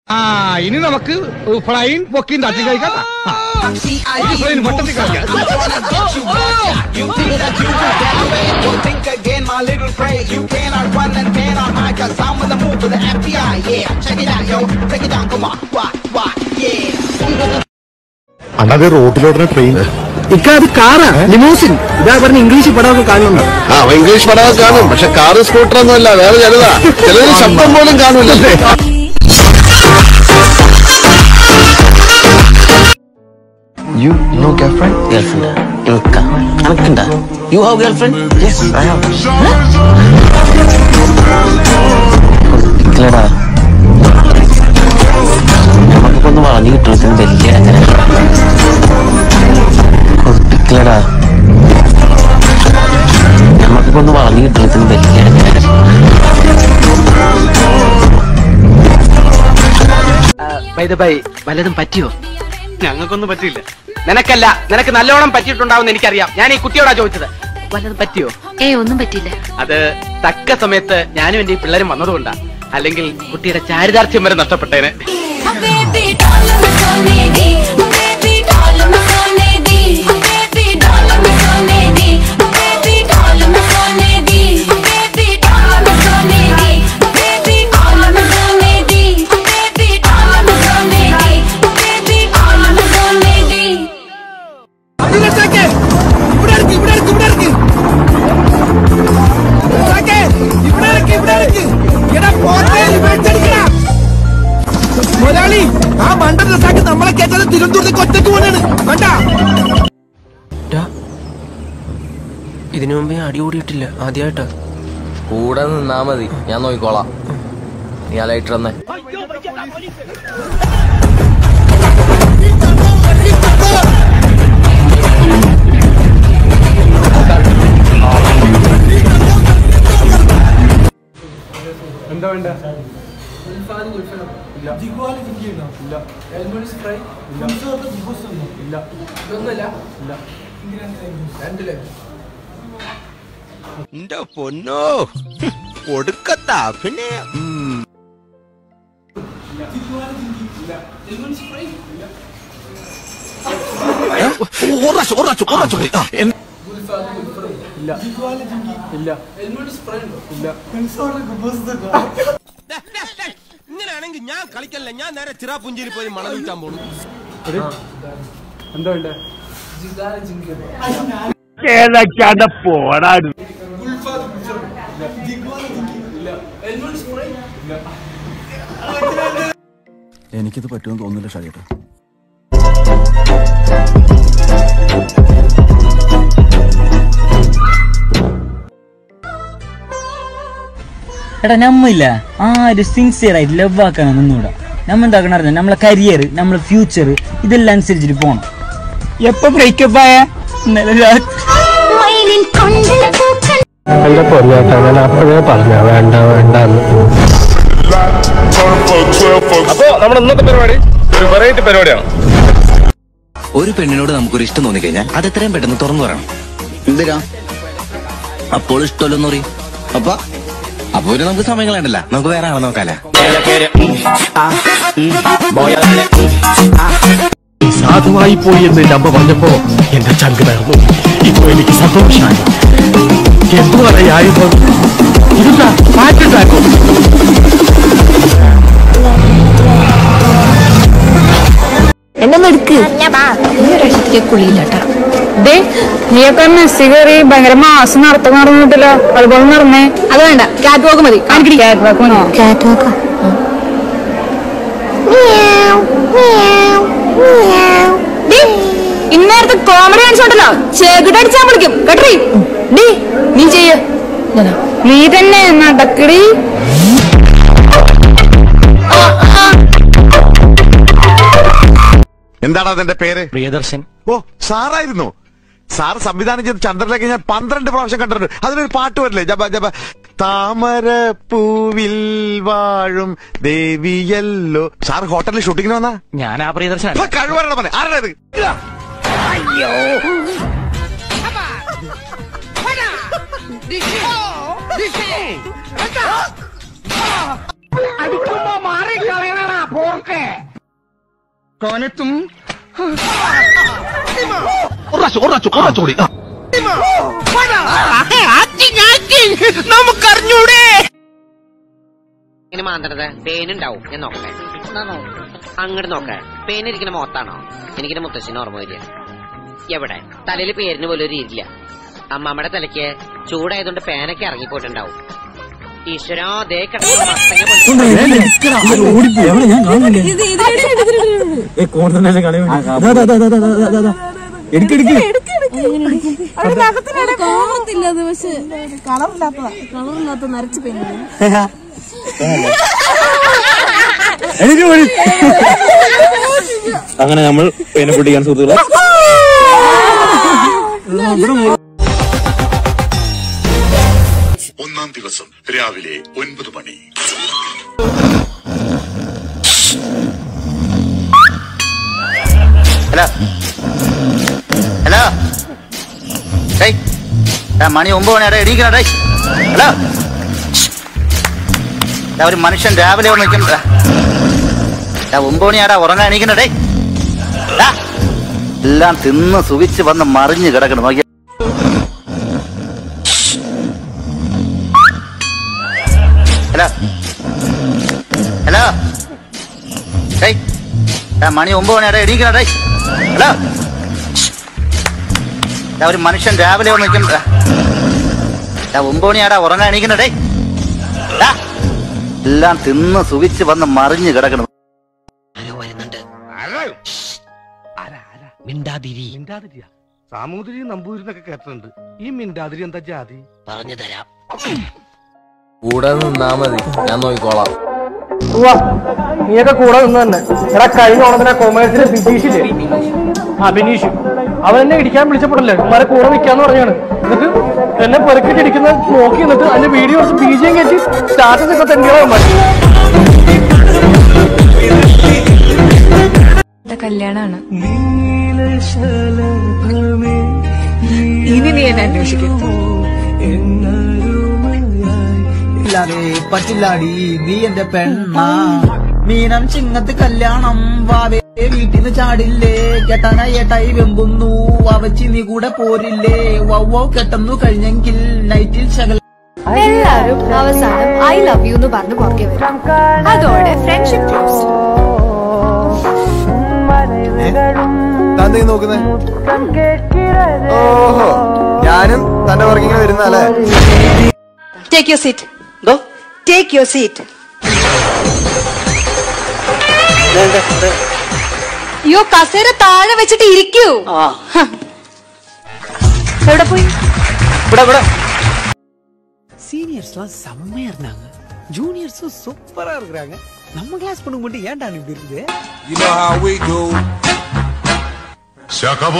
ആ ഇനി നമുക്ക് ഫ്ലൈൻ പൊക്കിയും തട്ടി കഴിക്കാം ആ, ഫ്ലൈൻ പൊട്ടത്തി കഴിക്കാം You think that you can get away? Don't think again, my little phrase. You cannot run and cannot hide, cause I'm on the move with the FBI. Yeah, check it out, yo. Take it down, come on. What, what, yeah. അണ്ണത് റോട്ടിലോടുന്ന train ഇക്ക അത് കാറാ limousine ഇതാ പറഞ്ഞ English പടമൊക്കെ കാണുന്നുണ്ട് ആ അവൻ English പടമൊക്കെ കാണും പക്ഷെ കാറ് സ്കൂട്ടർ ഒന്നും അല്ല വേറെ ചിലതാ ചിലത് ശബ്ദം പോലും കാണൂല്ലേ You no girlfriend? Girlfriend. Ilka. Anakunda. You have girlfriend? Yes, I have. ഇല്ലടാ നമുക്കൊന്ന് വളഞ്ഞു കിട്ടുന്നത് വലിയ കൊതിപ്പിക്കലടാ നമുക്കൊന്ന് വളഞ്ഞു കിട്ടുന്നത് വലിയ ബൈ വല്ലതും പറ്റിയോ ഞങ്ങൾക്കൊന്നും പറ്റില്ല നിനക്കല്ല നിനക്ക് നല്ലോണം പറ്റിയിട്ടുണ്ടാവും എനിക്കറിയാം ഞാൻ ഈ കുട്ടിയോടാ ചോദിച്ചത് വല്ലതും പറ്റിയോ ഏ ഒന്നും പറ്റില്ല അത് തക്ക സമയത്ത് ഞാനും എന്റെ ഈ പിള്ളേരും വന്നതുകൊണ്ടാ അല്ലെങ്കിൽ കുട്ടിയുടെ ചാരിതാർത്ഥ്യം വരെ നഷ്ടപ്പെട്ടേനെ മുതലാളി ആ മണ്ട ഡ്രസ്സാക്കി നമ്മളെ കേട്ടത് തിരുവനന്തപുരത്തേക്ക് ഒറ്റയ്ക്ക് പോണാണ് വേണ്ട ഇതിനു മുമ്പേ അടി കൂടിയിട്ടില്ല ആദ്യമായിട്ടാ കൂടെ നിന്നാ മതി ഞാൻ നോക്കിക്കോളാം നീ ആ ലൈറ്റർ തന്നെ എന്റെ പൊന്നോ ഒടുക്കത്ത അഭിനയം ഇങ്ങനെയാണെങ്കിൽ ഞാൻ കളിക്കല്ല ഞാൻ നേരെ ചിറാപുഞ്ചിയിൽ പോയി മണം വിൽക്കാൻ പോണു എനിക്കിത് പറ്റുമെന്ന് തോന്നുന്നില്ല ഷാജേട്ടാ എടാ നമ്മില്ല ആരും സിൻസിയർ ആയിട്ട് ലവ് ആക്കാൻ നിന്നൂടാ നമ്മ എന്താക്കണം അറിയാം നമ്മളെ കരിയർ നമ്മളെ ഫ്യൂച്ചർ ഇതെല്ലാം അനുസരിച്ചിട്ട് പോണം എപ്പോ ബ്രേക്കപ്പ് ആയ ഇന്നലെ രാത്രി എന്റെ പൊന്നേട്ടാ ഞാൻ അപ്പോഴേ പറഞ്ഞ വേണ്ട വേണ്ട അപ്പോ നമ്മുടെ ഇന്നത്തെ പരിപാടി ഒരു വെറൈറ്റി പരിപാടിയാണ് ഒരു പെണ്ണിനോട് നമുക്കൊരു ഇഷ്ടം തോന്നിക്കഴിഞ്ഞാൽ അത് എത്രയും പെട്ടെന്ന് തുറന്നു പറയണം എന്തിനാ അപ്പോൾ ഇഷ്ടമല്ലെന്ന് പറയും അപ്പൊ അപ്പൊ പിന്നെ നമുക്ക് സമയം കളയണ്ടല്ല നമുക്ക് വേറെ ആളെ നോക്കാല്ലേ സാധുവായി പോയി എന്ന് എന്റെ അമ്മ പറഞ്ഞപ്പോ എന്റെ ചങ്ക് തകർന്നു ഇപ്പൊ എനിക്ക് സന്തോഷമായി എന്തു പറയായിരുന്നു ഇതെന്താ മാറ്റുണ്ടാക്കും എന്നെ എടുക്ക് കുളിയില്ലട്ടാ ദേ നീയൊക്കെ മെസ്സി കയറി ഭയങ്കര മാസം നടത്തം നടന്നിട്ടില്ല അതുപോലെ നടന്നേ അത് വേണ്ട കാറ്റ് വാക്ക് മതി കാറ്റ് വാക്ക് കാറ്റ് വാക്ക ഇന്നേരത്തെ കോമഡി കാണിച്ചോണ്ടല്ലോ ചെകിട് അടിച്ചാൻ വിളിക്കും കേട്ടറി ഡി നീ ചെയ്യ നീ തന്നെ നടക്കടി എന്താണ് അതിന്റെ പേര് പ്രിയദർശൻ ഓ സാറായിരുന്നു സാർ സംവിധാനം ചെയ്ത ചന്ദ്രലേഖ ഞാൻ പന്ത്രണ്ട് പ്രാവശ്യം കണ്ടിട്ടുണ്ട് അതിനൊരു പാട്ട് വരില്ലേ ജപ ജപ താമര പൂവിൽ വാഴും ദേവിയല്ലോ സാർ ഹോട്ടലിൽ ഷൂട്ടിങ്ങിന് വന്നാ ഞാൻ ആ പ്രിയദർശൻ കഴിവാരുടെ പറഞ്ഞ ആരുടെ ഇത് അടിക്കുമ്പോ മാറി കളയണ പോർക്കെ കോനെത്തും നമുക്കറിഞ്ഞൂടെ ഇങ്ങനെ മാന്തണത് പേനുണ്ടാവും ഞാൻ നോക്കട്ടെ അങ്ങോട്ട് നോക്കേ പേനിരിക്കുന്ന മുഖത്താണോ എനിക്കിന്റെ മുത്തശ്ശിന് ഓർമ്മ വരിക എവിടെ തലയിൽ പേരിന് പോലും ഒരു ഇരില്ല അമ്മാമ്മയുടെ തലയ്ക്ക് ചൂടായതുകൊണ്ട് പേനൊക്കെ ഇറങ്ങിപ്പോയിട്ടുണ്ടാവും ഈശ്വരാ ദേ കിടക്കുന്ന മത്തങ്ങ പോലെ- കാണത്തില്ല പക്ഷെ കളറില്ലാത്തതാ കളറില്ലാത്ത നരച്ച് പെണ്ണു അങ്ങനെ നമ്മൾ പേനെ പൊട്ടിക്കാൻ സുഹൃത്തുക്കളെ ഒന്നാം ദിവസം രാവിലെ ഒൻപത് മണി ഹലോ ഹലോ ഡേയ് ദാ മണി ഒമ്പത് മണിയാടെ എണീക്കണ ഡേയ് ഹലോ ദാ ഒരു മനുഷ്യൻ രാവിലെ വന്ന് നിൽക്കും ദാ ഒമ്പത് മണിയാടാ ഉറങ്ങാൻ എണീക്കണ ഡേയ് ദാ, എല്ലാം തിന്ന് സുഖിച്ച് വന്ന് മറിഞ്ഞ് കിടക്കണം നോക്കിയ ഹലോ ഹലോ ഡേയ് ദാ മണി ഒമ്പത് മണിയാടെ എണീക്കണ ഡേയ് ഹലോ ദാ ഒരു മനുഷ്യൻ രാവിലെ വന്ന് നിൽക്കും ദാ ഒമ്പത് മണിയാടാ ഉറങ്ങാൻ എണീക്കണ ഡേയ് ദാ, എല്ലാം തിന്ന് സുഖിച്ച് വന്ന് മറിഞ്ഞ് കിടക്കണം മിണ്ടാതിരി മിണ്ടാതിരിയാ സാമൂതിരി നമ്പൂതിരിന്നൊക്കെ കേട്ടിട്ടുണ്ട് ഈ മിണ്ടാതിരി എന്താ ജാതി പറഞ്ഞു തരാം കൂടെ നിന്നാ മതി ഞാൻ നോക്കിക്കോളാം നീയൊക്കെ കൂടെ നിന്ന് തന്നെ എടാ കഴിഞ്ഞ ഓണത്തിന് കൊമേഴ്സിലെ ബിനീഷില്ലേ ആ ബിനീഷ് അവൻ എന്നെ ഇടിക്കാൻ വിളിച്ചപ്പോഴല്ലേ ഉമ്മാരെ കൂടെ നിൽക്കാന്ന് പറഞ്ഞാണ് എന്നിട്ട് എന്നെ പെറുക്കിട്ട് ഇടിക്കുന്ന നോക്കി എന്നിട്ട് അതിന്റെ വീഡിയോ എടുത്ത് ബി ജി എം കയറ്റി സ്റ്റാറ്റസ് ഒക്കെ തെണ്ടിയോളം കല്യാണാണ് ഇനി നീ എന്നെ അന്വേഷിക്കും ഇല്ലാതെ പറ്റില്ലാടി നീ എന്റെ പെണ്ണ മീനം ചിങ്ങത്ത് കല്യാണം വാവേ വീട്ടിന്ന് ചാടില്ലേ കെട്ടാനായി ഏട്ടായി വെമ്പുന്നു അവച്ചി നീ കൂടെ പോരില്ലേ വവ്വോ കെട്ടുന്നു കഴിഞ്ഞെങ്കിൽ നൈറ്റിൽ ശകല എല്ലാരും അവസാനം ഐ ലവ് യു എന്ന് പറഞ്ഞ് പുറകെ വരും അതോടെ ഫ്രണ്ട്ഷിപ്പ് ക്ലോസ് താൻ നോക്കുന്നേ ഓഹോ ഞാനും തന്റെ പുറകിങ്ങനെ വരുന്നല്ലേ take your seat take your seat അയ്യോ കസേര താഴെ വെച്ചിട്ട് ഇരിക്കൂ ഹ. എവിടെ പോയി சீனியர்ஸ்லாம் செம்மையா இருந்தாங்க ஜூனியர்ஸும் சூப்பரா இருக்கிறாங்க நம்ம கிளாஸ் பொண்ணு மட்டும் ஏன்டா இப்படி இருக்குது You know how we do. Se acabó.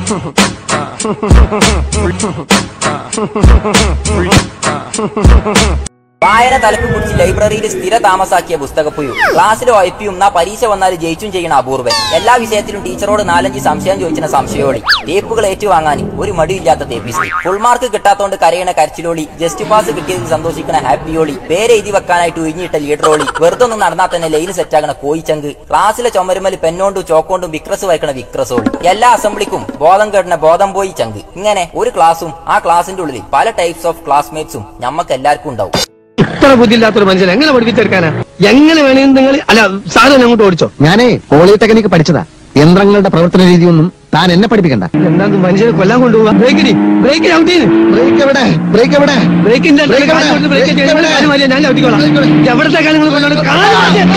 വായന തലപ്പ് പിടിച്ച് ലൈബ്രറിയിൽ സ്ഥിര താമസാക്കിയ പുസ്തകപ്പുയു ക്ലാസ്സിൽ ഒയപ്പിയും നാ പരീക്ഷ വന്നാൽ ജയിച്ചും ചെയ്യണ അപൂർവൻ എല്ലാ വിഷയത്തിലും ടീച്ചറോട് നാലഞ്ച് സംശയം ചോദിച്ചിന സംശയോളി തേപ്പുകൾ ഏറ്റുവാങ്ങാൻ ഒരു മടിയില്ലാത്ത തേപ്പിസ്റ്റ് ഫുൾ മാർക്ക് കിട്ടാത്തോണ്ട് കരയണ കരച്ചിലോളി ജസ്റ്റ് പാസ് കിട്ടിയതിൽ സന്തോഷിക്കണ ഹാപ്പിയോളി പേര് എഴുതി വെക്കാനായിട്ട് ഒഴിഞ്ഞിട്ട ലീഡറോളി വെറുതെ ഒന്ന് നടന്നാൽ തന്നെ ലൈന് സെറ്റാകണ കോയിച്ചങ്ക് ക്ലാസ്സിലെ ചുമരുമൽ പെന്നോണ്ടും ചോക്കോണ്ടും വിക്രസ് വയ്ക്കണ വിക്രസോളി എല്ലാ അസംബ്ലിക്കും ബോധം കേട്ടണ ബോധം പോയി ചങ്ക് ഇങ്ങനെ ഒരു ക്ലാസ്സും ആ ക്ലാസിന്റെ ഉള്ളിൽ പല ടൈപ്സ് ഓഫ് ക്ലാസ്മേറ്റ്സും ഞമ്മക്ക് എല്ലാവർക്കും ഉണ്ടാവും ഇത്ര ബുദ്ധിയില്ലാത്തൊരു മനുഷ്യൻ എങ്ങനെ പഠിപ്പിച്ചെടുക്കാനാ എങ്ങനെ വേണമെങ്കിലും നിങ്ങൾ അല്ല സാധനം അങ്ങോട്ട് ഓടിച്ചോ ഞാനേ പോളിടെക്നിക്ക് പഠിച്ചതാ യന്ത്രങ്ങളുടെ പ്രവർത്തന രീതിയൊന്നും താൻ എന്നെ പഠിപ്പിക്കണ്ട എന്താ മനുഷ്യനെ കൊല്ലാൻ കൊണ്ടുപോവാ ബ്രേക്കിന് ബ്രേക്കിന് ഔട്ടീന് ബ്രേക്ക് എവിടെ ബ്രേക്ക് എവിടെ ബ്രേക്കിന്റെ ബ്രേക്ക് എവിടെ? ബ്രേക്ക് എവിടെ? ഞാൻ ഔട്ടിക്കോളാം എവിടത്തെ കാര്യങ്ങൾ കൊണ്ടാണ് കാണാൻ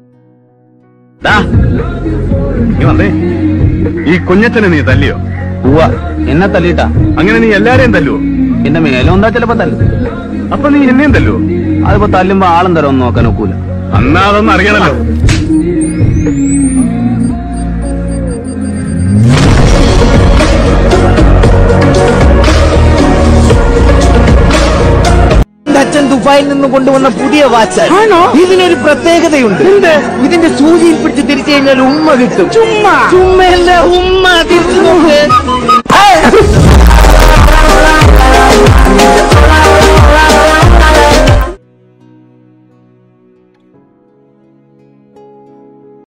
നീ വന്നേ ഈ കുഞ്ഞച്ചനെ നീ തല്ലിയോ എന്നെ തല്ലിട്ടാ അങ്ങനെ നീ എല്ലാരെയും തല്ലുവോ എന്റെ മേലോന്താ ചിലപ്പോ തല്ലും അപ്പൊ നീ എന്നെയും തല്ലുവോ അതിപ്പോ തല്ലുമ്പോ ആളും തരം ഒന്നും നോക്കാൻ ഒക്കൂല അന്നാ അതൊന്നും അറിയണല്ലോ അച്ഛൻ ദുബായിൽ നിന്ന് കൊണ്ടുവന്ന പുതിയ വാച്ച് ഇതിനൊരു പ്രത്യേകതയുണ്ട് ഇതിന്റെ സൂചിയിൽ പിടിച്ച് തിരിച്ചു കഴിഞ്ഞാൽ ഉമ്മ കിട്ടും ചുമ്മാ ചുമ്മയല്ല ഉമ്മ തിരിച്ചു നോക്ക്